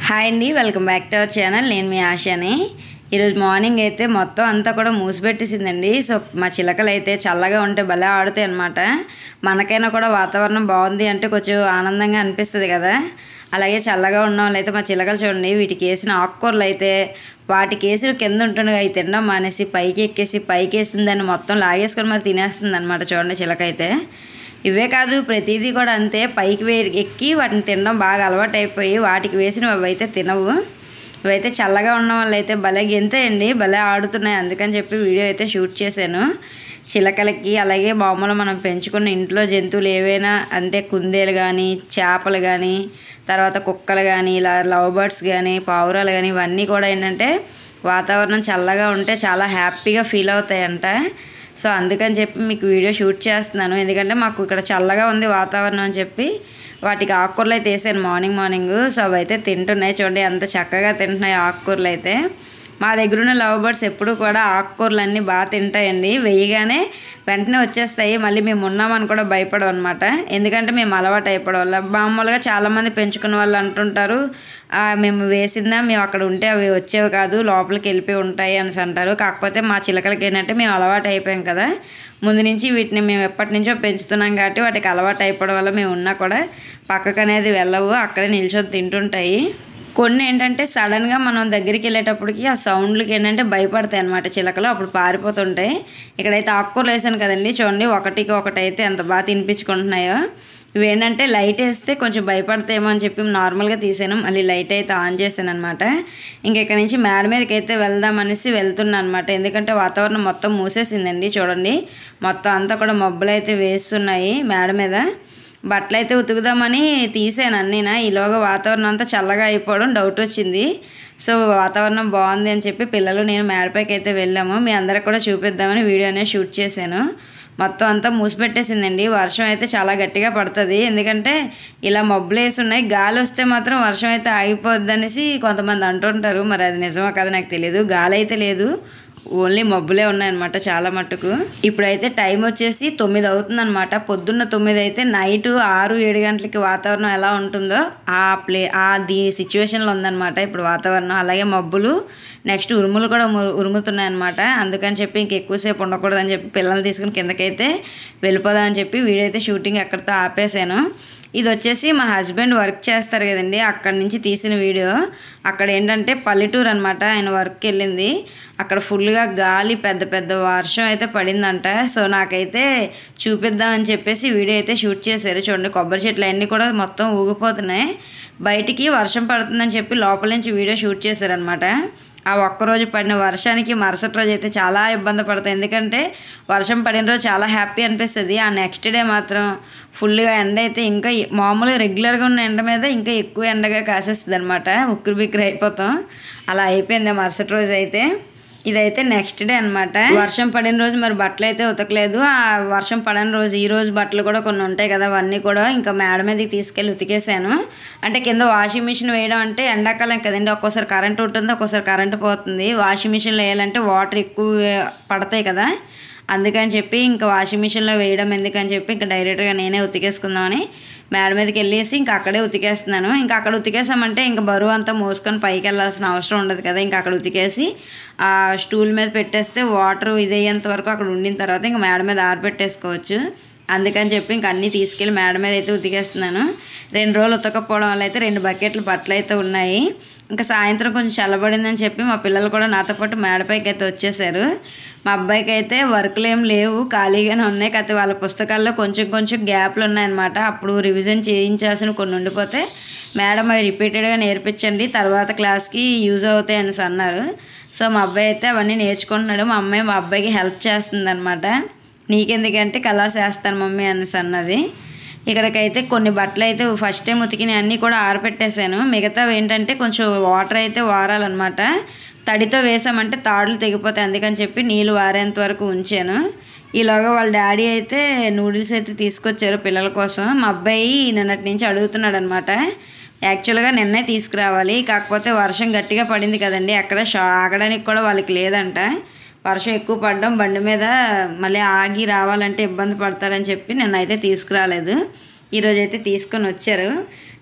hi అండి welcome back to our channel నేను మీ ఆశాని ఈరోజు మార్నింగ్ అయితే మొత్తం అంతా కూడా మూసిపెట్టేసిందండి సో మా చిలకలు అయితే చల్లగా ఉంటే భలే ఆడుతాయి అనమాట మనకైనా కూడా వాతావరణం బాగుంది అంటే కొంచెం ఆనందంగా అనిపిస్తుంది కదా అలాగే చల్లగా ఉన్న వాళ్ళు అయితే మా చిలకలు చూడండి వీటికి వేసిన ఆకుకూరలు అయితే వాటికి వేసిన కింద ఉంటుండగా అవి తినడం మానేసి పైకి ఎక్కేసి పైకి వేసిన దాన్ని మొత్తం లాగేసుకొని మరి తినేస్తుంది అనమాట చూడండి చిలక అయితే ఇవే కాదు ప్రతిదీ కూడా అంతే పైకి వే ఎక్కి వాటిని తినడం బాగా అలవాటు అయిపోయి వాటికి వేసినవి అవి అయితే తినవు ఇవైతే చల్లగా ఉన్న వాళ్ళు అయితే భలే గెంతాయండి భలే ఆడుతున్నాయి అందుకని చెప్పి వీడియో అయితే షూట్ చేశాను చిలకలకి అలాగే మామూలు మనం పెంచుకున్న ఇంట్లో జంతువులు ఏవైనా అంటే కుందేలు కానీ చేపలు కానీ తర్వాత కుక్కలు కానీ ఇలా లవ్ బర్డ్స్ కానీ పావురాలు కానీ ఇవన్నీ కూడా ఏంటంటే వాతావరణం చల్లగా ఉంటే చాలా హ్యాపీగా ఫీల్ అవుతాయంట సో అందుకని చెప్పి మీకు వీడియో షూట్ చేస్తున్నాను ఎందుకంటే మాకు ఇక్కడ చల్లగా ఉంది వాతావరణం అని చెప్పి వాటికి ఆకుకూరలు అయితే వేసాను మార్నింగ్ మార్నింగ్ సో అవి అయితే తింటున్నాయి చూడండి ఎంత చక్కగా తింటున్నాయి ఆకుకూరలు అయితే మా దగ్గర ఉన్న లవ్ బర్డ్స్ ఎప్పుడు కూడా ఆకుకూరలు అన్నీ బాగా తింటాయండి వేయగానే వెంటనే వచ్చేస్తాయి మళ్ళీ మేము ఉన్నామని కూడా భయపడం అనమాట ఎందుకంటే మేము అలవాటు అయిపోవడం వల్ల మామూలుగా చాలామంది పెంచుకున్న వాళ్ళు అంటుంటారు "ఆ, మేము వేసిందా మేము అక్కడ ఉంటే అవి వచ్చేవి కాదు లోపలికి వెళ్ళిపోయి ఉంటాయి అని అంటారు కాకపోతే మా చిలకలకి ఏంటంటే మేము అలవాటు అయిపోయాం కదా ముందు నుంచి వీటిని మేము ఎప్పటి నుంచో పెంచుతున్నాం కాబట్టి వాటికి అలవాటు అయిపోవడం వల్ల మేము ఉన్నా కూడా పక్కకు అనేది వెళ్ళవు అక్కడే నిల్చొని తింటుంటాయి కొన్ని ఏంటంటే సడన్గా మనం దగ్గరికి వెళ్ళేటప్పటికి ఆ సౌండ్లకి ఏంటంటే భయపడతాయి అనమాట చిలకలు అప్పుడు పారిపోతుంటాయి ఇక్కడైతే ఆకుకూరలు వేసాను కదండి చూడండి ఒకటికి ఒకటి అయితే ఎంత బాగా తినిపించుకుంటున్నాయో ఇవి ఏంటంటే లైట్ వేస్తే కొంచెం భయపడతాయేమో అని చెప్పి నార్మల్గా తీసాను మళ్ళీ లైట్ అయితే ఆన్ చేశాను అనమాట ఇంక ఇక్కడ నుంచి మేడ మీదకి అయితే వెళ్దామనేసి వెళ్తున్నాను అనమాట ఎందుకంటే వాతావరణం మొత్తం మూసేసిందండి చూడండి మొత్తం అంతా కూడా మబ్బులు అయితే వేస్తున్నాయి మేడ మీద బట్టలు అయితే ఉతుకుదామని తీసాను అన్నీనా ఈలోగా వాతావరణం అంతా చల్లగా అయిపోవడం డౌట్ వచ్చింది సో వాతావరణం బాగుంది అని చెప్పి పిల్లలు నేను మేడపైకి అయితే వెళ్ళాము మీ అందరికి కూడా చూపిద్దామని వీడియో అనేది షూట్ చేశాను మొత్తం అంతా మూసిపెట్టేసిందండి వర్షం అయితే చాలా గట్టిగా పడుతుంది ఎందుకంటే ఇలా మబ్బులు వేసి ఉన్నాయి గాలి వస్తే మాత్రం వర్షం అయితే ఆగిపోద్ది అనేసి కొంతమంది అంటుంటారు మరి అది నిజమో కదా నాకు తెలియదు గాలి అయితే లేదు ఓన్లీ మబ్బులే ఉన్నాయన్నమాట చాలా మట్టుకు ఇప్పుడైతే టైం వచ్చేసి తొమ్మిది అవుతుందన్నమాట పొద్దున్న తొమ్మిది అయితే నైట్ ఆరు ఏడు గంటలకి వాతావరణం ఎలా ఉంటుందో ఆ ప్లే ఆ ది సిచ్యువేషన్లో ఉందన్నమాట ఇప్పుడు వాతావరణం అలాగే మబ్బులు నెక్స్ట్ ఉరుములు కూడా ఉరు- ఉరుముతున్నాయన్నమాట అందుకని చెప్పి ఇంక ఎక్కువసేపు ఉండకూడదని చెప్పి పిల్లల్ని తీసుకుని కిందకైతే వెళ్ళిపోదామని చెప్పి వీడైతే షూటింగ్ ఎక్కడితో ఆపేసాను ఇది వచ్చేసి మా హస్బెండ్ వర్క్ చేస్తారు కదండి అక్కడ నుంచి తీసిన వీడియో అక్కడ ఏంటంటే పల్లెటూరు అనమాట ఆయన వర్క్కి వెళ్ళింది అక్కడ ఫుల్గా గాలి పెద్ద పెద్ద వర్షం అయితే పడిందంట సో నాకైతే చూపిద్దామని చెప్పేసి వీడియో అయితే షూట్ చేశారు చూడండి కొబ్బరి చెట్లు అన్నీ కూడా మొత్తం ఊగిపోతున్నాయి బయటికి వర్షం పడుతుందని చెప్పి లోపల నుంచి వీడియో షూట్ చేశారనమాట ఆ ఒక్కరోజు పడిన వర్షానికి మరుసటి రోజు అయితే చాలా ఇబ్బంది పడతాయి ఎందుకంటే వర్షం పడిన రోజు చాలా హ్యాపీ అనిపిస్తుంది ఆ నెక్స్ట్ డే మాత్రం ఫుల్గా ఎండ అయితే ఇంకా ఎ- మామూలుగా రెగ్యులర్గా ఉన్న ఎండ మీద ఇంకా ఎక్కువ ఎండగా కాసేస్తుంది అనమాట ఉక్కిరి బిక్కిరి అయిపోతాం అలా అయిపోయింది ఆ మరుసటి రోజు అయితే ఇదైతే నెక్స్ట్ డే అనమాట వర్షం పడిన రోజు మరి బట్టలు అయితే ఉతకలేదు ఆ వర్షం పడని రోజు ఈ రోజు బట్టలు కూడా కొన్ని ఉంటాయి కదా అవన్నీ కూడా ఇంకా మేడ మీదకి తీసుకెళ్ళి ఉతికేసాను అంటే కింద వాషింగ్ మిషన్ వేయడం అంటే ఎండాకాలం కదండి ఒక్కోసారి కరెంట్ ఉంటుంది ఒక్కోసారి కరెంట్ పోతుంది వాషింగ్ మిషన్లో వేయాలంటే వాటర్ ఎక్కువ పడతాయి కదా అందుకని చెప్పి ఇంకా వాషింగ్ మిషన్లో వేయడం ఎందుకని చెప్పి ఇంకా డైరెక్ట్గా నేనే ఉతికేసుకుందామని మేడ మీదకి వెళ్ళేసి ఇంకా అక్కడే ఉతికేస్తున్నాను ఇంకా అక్కడ ఉతికేసామంటే ఇంకా బరువు అంతా మోసుకొని పైకి వెళ్ళాల్సిన అవసరం ఉండదు కదా ఇంకా అక్కడ ఉతికేసి ఆ స్టూల్ మీద పెట్టేస్తే వాటర్ ఇది అయ్యేంత వరకు అక్కడ ఉండిన తర్వాత ఇంకా మేడ మీద ఆరబెట్టేసుకోవచ్చు అందుకని చెప్పి ఇంక అన్నీ తీసుకెళ్ళి మేడ మీద అయితే ఉతికేస్తున్నాను రెండు రోజులు ఉతకపోవడం వల్ల అయితే రెండు బకెట్లు బట్టలు అయితే ఉన్నాయి ఇంకా సాయంత్రం కొంచెం చల్లబడిందని చెప్పి మా పిల్లలు కూడా నాతో పాటు మేడపైకి అయితే వచ్చేసారు మా అబ్బాయికి అయితే వర్క్లు ఏం లేవు ఖాళీగానే ఉన్నాయి కాకపోతే వాళ్ళ పుస్తకాల్లో కొంచెం కొంచెం గ్యాప్లు ఉన్నాయన్నమాట అప్పుడు రివిజన్ చేయించాల్సిన కొన్ని ఉండిపోతే మేడం అవి రిపీటెడ్గా నేర్పించండి తర్వాత క్లాస్కి యూజ్ అవుతాయి అనేసి అన్నారు సో మా అబ్బాయి అయితే అవన్నీ నేర్చుకుంటున్నాడు మా అమ్మాయి మా అబ్బాయికి హెల్ప్ చేస్తుంది నీకెందుకంటే కలర్స్ వేస్తాను మమ్మీ అనేసి అన్నది ఇక్కడికైతే కొన్ని బట్టలు అయితే ఫస్ట్ టైం ఉతికిన అన్నీ కూడా ఆరపెట్టేశాను మిగతావి ఏంటంటే కొంచెం వాటర్ అయితే వారాలన్నమాట తడితో వేసామంటే తాడులు తెగిపోతాయి అందుకని చెప్పి నీళ్ళు వారేంత వరకు ఉంచాను ఈలోగా వాళ్ళ డాడీ అయితే నూడిల్స్ అయితే తీసుకొచ్చారు పిల్లల కోసం మా అబ్బాయి నిన్నటి నుంచి అడుగుతున్నాడు అనమాట యాక్చువల్గా నిన్నే తీసుకురావాలి కాకపోతే వర్షం గట్టిగా పడింది కదండి అక్కడ షా ఆగడానికి కూడా వాళ్ళకి లేదంట వర్షం ఎక్కువ పడడం బండి మీద మళ్ళీ ఆగి రావాలంటే ఇబ్బంది పడతారని చెప్పి నిన్నైతే తీసుకురాలేదు ఈరోజు అయితే తీసుకొని వచ్చారు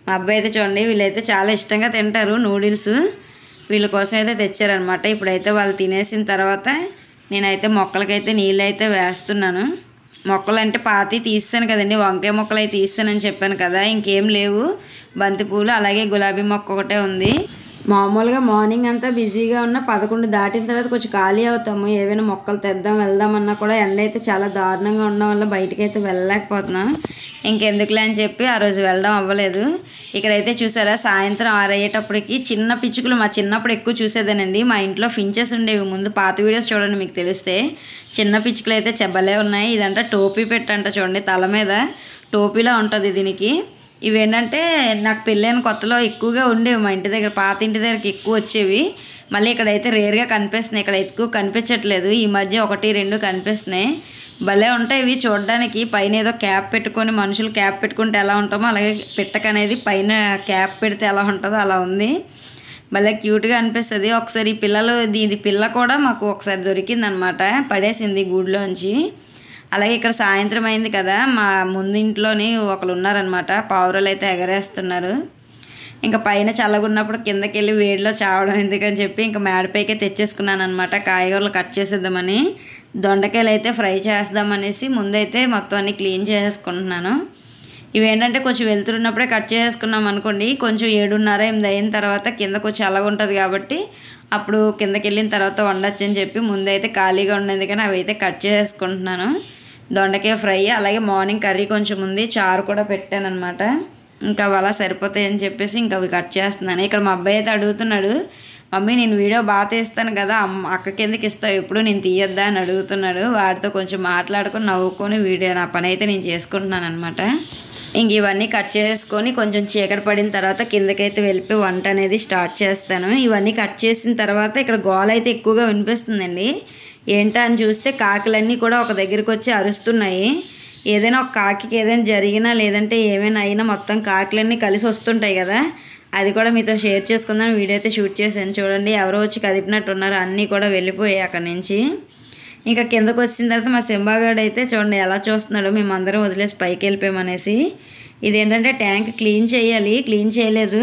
మా అబ్బాయి అయితే చూడండి వీళ్ళైతే చాలా ఇష్టంగా తింటారు నూడిల్స్ వీళ్ళ కోసం అయితే తెచ్చారనమాట ఇప్పుడైతే వాళ్ళు తినేసిన తర్వాత నేనైతే మొక్కలకైతే నీళ్ళు అయితే వేస్తున్నాను మొక్కలు అంటే పాతి తీస్తాను కదండి వంకాయ మొక్కలు అయితే తీస్తానని చెప్పాను కదా ఇంకేం లేవు బంతిపూలు అలాగే గులాబీ మొక్క ఒకటే ఉంది మామూలుగా మార్నింగ్ అంతా బిజీగా ఉన్న పదకొండు దాటిన తర్వాత కొంచెం ఖాళీ అవుతాము ఏవైనా మొక్కలు తెద్దాం వెళ్దామన్నా కూడా ఎండ అయితే చాలా దారుణంగా ఉండడం వల్ల బయటకి అయితే వెళ్ళలేకపోతున్నాం ఇంకెందుకులే అని చెప్పి ఆ రోజు వెళ్ళడం అవ్వలేదు ఇక్కడైతే చూసారా సాయంత్రం ఆరయ్యేటప్పటికి చిన్న పిచ్చుకలు మా చిన్నప్పుడు ఎక్కువ చూసేదానండి మా ఇంట్లో ఫించెస్ ఉండేవి ముందు పాత వీడియోస్ చూడండి మీకు తెలిస్తే చిన్న పిచ్చుకలు అయితే చెబ్బలే ఉన్నాయి ఇదంటే టోపీ పెట్టంట చూడండి తల మీద టోపీలా ఉంటుంది దీనికి ఇవేంటంటే నాకు పెళ్ళైన కొత్తలో ఎక్కువగా ఉండేవి మా ఇంటి దగ్గర పాత ఇంటి దగ్గరకి ఎక్కువ వచ్చేవి మళ్ళీ ఇక్కడైతే రేర్గా కనిపిస్తున్నాయి ఇక్కడ ఎక్కువ కనిపించట్లేదు ఈ మధ్య ఒకటి రెండు కనిపిస్తున్నాయి భలే ఉంటాయి ఇవి చూడడానికి పైన ఏదో క్యాప్ పెట్టుకొని మనుషులు క్యాప్ పెట్టుకుంటే ఎలా ఉంటామో అలాగే పిట్టక అనేది పైన క్యాప్ పెడితే ఎలా ఉంటుందో అలా ఉంది భలే క్యూట్గా అనిపిస్తుంది ఒకసారి ఈ పిల్లలు దీని పిల్ల కూడా మాకు ఒకసారి దొరికిందనమాట పడేసింది గూడులోంచి అలాగే ఇక్కడ సాయంత్రం అయింది కదా మా ముందు ఇంట్లోని ఒకరు ఉన్నారనమాట పావురాలు అయితే ఎగరేస్తున్నారు ఇంకా పైన చల్లగున్నప్పుడు కిందకి వెళ్ళి వేడిలో చావడం ఎందుకని చెప్పి ఇంకా మేడపైకే తెచ్చేసుకున్నాను అనమాట కాయగూరలు కట్ చేసేద్దామని దొండకాయలు అయితే ఫ్రై చేద్దామనేసి ముందైతే మొత్తం అన్ని క్లీన్ చేసేసుకుంటున్నాను ఇవేంటంటే కొంచెం వెళ్తున్నప్పుడే కట్ చేసుకున్నాం అనుకోండి కొంచెం ఏడున్నర ఎనిమిది అయిన తర్వాత కింద కొంచెం చల్లగా ఉంటుంది కాబట్టి అప్పుడు కిందకి వెళ్ళిన తర్వాత వండొచ్చు అని చెప్పి ముందైతే ఖాళీగా ఉండేది కానీ అవి అయితే కట్ చేసుకుంటున్నాను దొండకాయ ఫ్రై అలాగే మార్నింగ్ కర్రీ కొంచెం ఉంది చారు కూడా పెట్టాను అనమాట ఇంకా అవి అలా సరిపోతాయి అని చెప్పేసి ఇంకా అవి కట్ చేస్తున్నాను ఇక్కడ మా అబ్బాయి అయితే అడుగుతున్నాడు మమ్మీ నేను వీడియో బాగా తీస్తాను కదా అమ్మ అక్క కిందకి ఇస్తావు ఎప్పుడు నేను తీయొద్దా అని అడుగుతున్నాడు వాడితో కొంచెం మాట్లాడుకొని నవ్వుకొని వీడియో నా పని అయితే నేను చేసుకుంటున్నాను అనమాట ఇంక ఇవన్నీ కట్ చేసుకొని కొంచెం చీకటి పడిన తర్వాత కిందకైతే వెళ్ళిపోయి వంట అనేది స్టార్ట్ చేస్తాను ఇవన్నీ కట్ చేసిన తర్వాత ఇక్కడ గోల అయితే ఎక్కువగా వినిపిస్తుందండి ఏంటా అని చూస్తే కాకులన్నీ కూడా ఒక దగ్గరికి వచ్చి అరుస్తున్నాయి ఏదైనా ఒక కాకి ఏదైనా జరిగినా లేదంటే ఏమైనా అయినా మొత్తం కాకులన్నీ కలిసి వస్తుంటాయి కదా అది కూడా మీతో షేర్ చేసుకుందాం వీడియో అయితే షూట్ చేశాను చూడండి ఎవరో వచ్చి కదిపినట్టు ఉన్నారు అన్నీ కూడా వెళ్ళిపోయాయి అక్కడి నుంచి ఇంకా కిందకు వచ్చిన తర్వాత మా సింబాగాడు అయితే చూడండి ఎలా చూస్తున్నాడు మేము అందరం వదిలేసి పైకి వెళ్ళిపోయామనేసి ఇదేంటంటే ట్యాంక్ క్లీన్ చేయాలి క్లీన్ చేయలేదు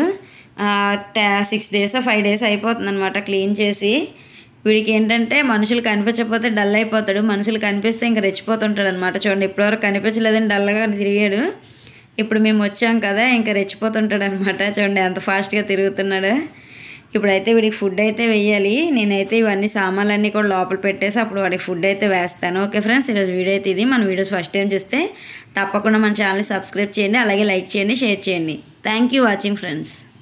సిక్స్ డేస్ ఫైవ్ డేస్ అయిపోతుంది అనమాట క్లీన్ చేసి వీడికి ఏంటంటే మనుషులు కనిపించకపోతే డల్ అయిపోతాడు మనుషులు కనిపిస్తే ఇంకా రెచ్చిపోతుంటాడు అనమాట చూడండి ఇప్పటివరకు కనిపించలేదని డల్గా తిరిగాడు ఇప్పుడు మేము వచ్చాం కదా ఇంకా రెచ్చిపోతుంటాడు అనమాట చూడండి ఎంత ఫాస్ట్గా తిరుగుతున్నాడు ఇప్పుడైతే వీడికి ఫుడ్ అయితే వేయాలి నేనైతే ఇవన్నీ సామాన్లన్నీ కూడా లోపల పెట్టేసి అప్పుడు వాడికి ఫుడ్ అయితే వేస్తాను ఓకే ఫ్రెండ్స్ ఈరోజు వీడియో అయితే ఇది మన వీడియోస్ ఫస్ట్ టైం చూస్తే తప్పకుండా మన ఛానల్ని సబ్స్క్రైబ్ చేయండి అలాగే లైక్ చేయండి షేర్ చేయండి థ్యాంక్ యూ వాచింగ్ ఫ్రెండ్స్